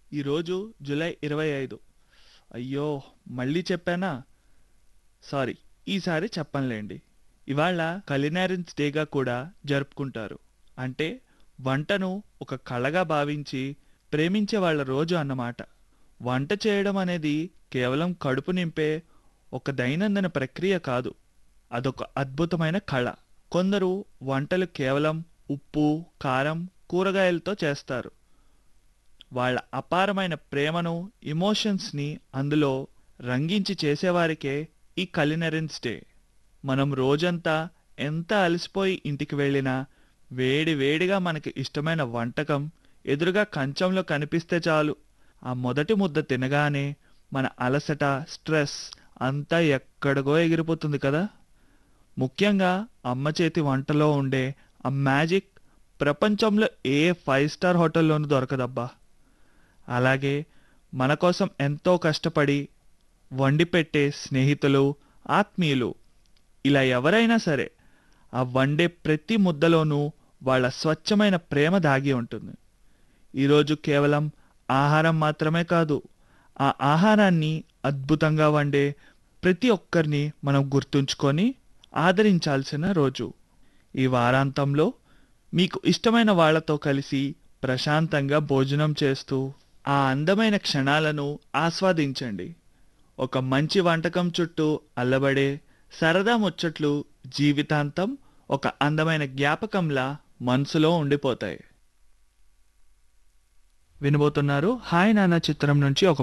ఈరోజు జూలై ఇరవై ఐదు అయ్యో మళ్ళీ చెప్పానా సారీ ఈసారి చెప్పనులేండి ఇవాళ కలినారిన్స్ డేగా కూడా జరుపుకుంటారు అంటే వంటను ఒక కళగా భావించి ప్రేమించే వాళ్ళ రోజు అన్నమాట వంట చేయడం అనేది కేవలం కడుపు నింపే ఒక దైనందిన ప్రక్రియ కాదు అదొక అద్భుతమైన కళ కొందరు వంటలు కేవలం ఉప్పు కారం కూరగాయలతో చేస్తారు వాళ్ళ అపారమైన ప్రేమను ఎమోషన్స్ని అందులో రంగించి చేసేవారికే ఈ కలినరెన్స్ డే మనం రోజంతా ఎంత అలసిపోయి ఇంటికి వెళ్ళినా వేడి వేడిగా మనకి ఇష్టమైన వంటకం ఎదురుగా కంచంలో కనిపిస్తే చాలు ఆ మొదటి ముద్ద తినగానే మన అలసట స్ట్రెస్ అంతా ఎక్కడికో ఎగిరిపోతుంది కదా ముఖ్యంగా అమ్మ చేతి వంటలో ఉండే ఆ మ్యాజిక్ ప్రపంచంలో ఏ ఫైవ్ స్టార్ హోటల్లోనూ దొరకదబ్బా అలాగే మన కోసం ఎంతో కష్టపడి వండి పెట్టే స్నేహితులు ఆత్మీయులు ఇలా ఎవరైనా సరే ఆ వండే ప్రతి ముద్దలోనూ వాళ్ళ స్వచ్ఛమైన ప్రేమ దాగి ఉంటుంది ఈరోజు కేవలం ఆహారం మాత్రమే కాదు ఆ ఆహారాన్ని అద్భుతంగా వండే ప్రతి ఒక్కరిని మనం గుర్తుంచుకొని ఆదరించాల్సిన రోజు ఈ వారాంతంలో మీకు ఇష్టమైన వాళ్ళతో కలిసి ప్రశాంతంగా భోజనం చేస్తూ ఆ అందమైన క్షణాలను ఆస్వాదించండి ఒక మంచి వంటకం చుట్టూ అల్లబడే సరదా ముచ్చట్లు జీవితాంతం ఒక అందమైన జ్ఞాపకంలా మనసులో ఉండిపోతాయి వినబోతున్నారు హాయ్ నాన్న చిత్రం నుంచి ఒక